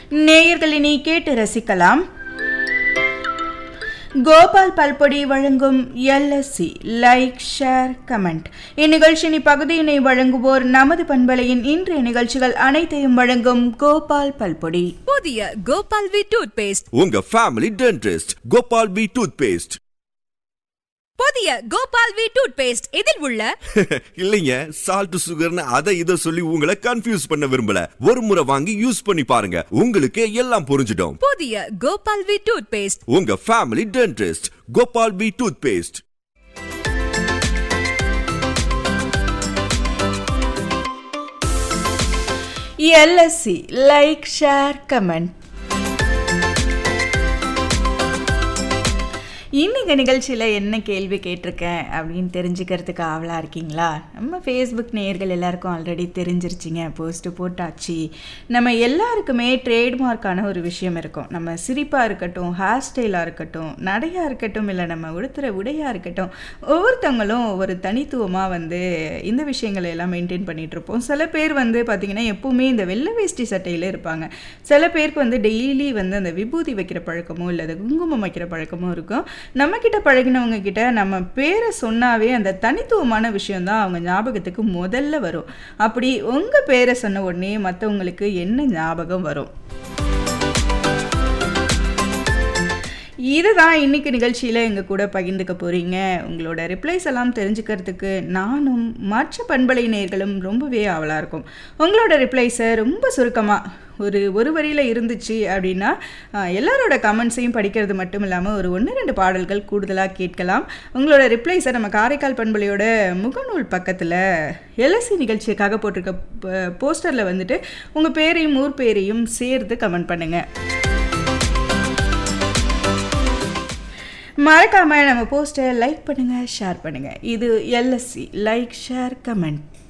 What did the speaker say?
நேயர்களினி கேட்டு ரசிக்கலாம் கோபால் பல்பொடி வழங்கும் எல்எஸ்சி லைக் ஷேர் கமெண்ட் இந்நிகழ்ச்சியின் இப்பகுதியினை வழங்குவோர் நமது பண்பலையின் இன்றைய நிகழ்ச்சிகள் அனைத்தையும் வழங்கும் கோபால் பல்பொடி புதிய கோபால் வி டூத் பேஸ்ட் உங்க family dentist Gopal B toothpaste புதிய கோபால் வி டூத் பேஸ்ட் இதில் உள்ள இல்லைங்க சால்ட் சுகர்னு அதை இதை சொல்லி உங்களை கன்ஃபியூஸ் பண்ண விரும்பல ஒரு முறை வாங்கி யூஸ் பண்ணி பாருங்க உங்களுக்கு எல்லாம் புரிஞ்சிடும் புதிய கோபால் வி டூத் பேஸ்ட் உங்க family dentist Gopal B toothpaste LSC like share comment இன்னைக்கு நிகழ்ச்சியில் என்ன கேள்வி கேட்டிருக்கேன் அப்படின்னு தெரிஞ்சுக்கிறதுக்கு ஆவலாக இருக்கீங்களா நம்ம ஃபேஸ்புக் நேயர்கள் எல்லாருக்கும் ஆல்ரெடி தெரிஞ்சிருச்சிங்க போஸ்ட்டு போட்டாச்சு நம்ம எல்லாருக்குமே ட்ரேட்மார்க்கான ஒரு விஷயம் இருக்கும் நம்ம சிரிப்பாக இருக்கட்டும் ஹேர் ஸ்டைலாக இருக்கட்டும் நடையாக இருக்கட்டும் இல்லை நம்ம உடுத்துகிற உடையாக இருக்கட்டும் ஒவ்வொருத்தவங்களும் ஒவ்வொரு தனித்துவமாக வந்து இந்த விஷயங்களை எல்லாம் மெயின்டைன் பண்ணிகிட்டு இருப்போம் சில பேர் வந்து பார்த்திங்கன்னா எப்பவுமே இந்த வெள்ளை வேஷ்டி சட்டையில் இருப்பாங்க சில பேருக்கு வந்து டெய்லி வந்து அந்த விபூதி வைக்கிற பழக்கமோ இல்லை அந்த குங்குமம் வைக்கிற பழக்கமோ இருக்கும் நம்மக்கிட்ட பழகினவங்க கிட்ட நம்ம பேரை சொன்னாவே அந்த தனித்துவமான விஷயம்தான் அவங்க ஞாபகத்துக்கு முதல்ல வரும் அப்படி உங்கள் பேரை சொன்ன உடனே மற்றவங்களுக்கு என்ன ஞாபகம் வரும் இதுதான் இன்னைக்கு நிகழ்ச்சியில் எங்கள் கூட பகிர்ந்துக்க போகிறீங்க உங்களோட ரிப்ளைஸ் எல்லாம் தெரிஞ்சுக்கிறதுக்கு நானும் மற்ற பண்பலை நேர்களும் ரொம்பவே ஆவலாக இருக்கும் உங்களோட ரிப்ளைஸை ரொம்ப சுருக்கமாக ஒரு ஒரு வரியில் இருந்துச்சு அப்படின்னா ஆஹ், எல்லாரோட கமெண்ட்ஸையும் படிக்கிறது மட்டும் இல்லாமல் ஒரு ஒன்று ரெண்டு பாடல்கள் கூடுதலாக கேட்கலாம் உங்களோட ரிப்ளைஸை நம்ம காரைக்கால் பண்பலையோட முகநூல் பக்கத்தில் எல்எஸ்சி நிகழ்ச்சிக்காக போட்டிருக்க போஸ்டரில் வந்துட்டு உங்கள் பேரையும் ஊர் பேரையும் சேர்த்து கமெண்ட் பண்ணுங்கள் மறக்காம நம்ம போஸ்டை லைக் பண்ணுங்க ஷேர் பண்ணுங்க இது எல்எஸ்சி லைக் ஷேர் கமெண்ட்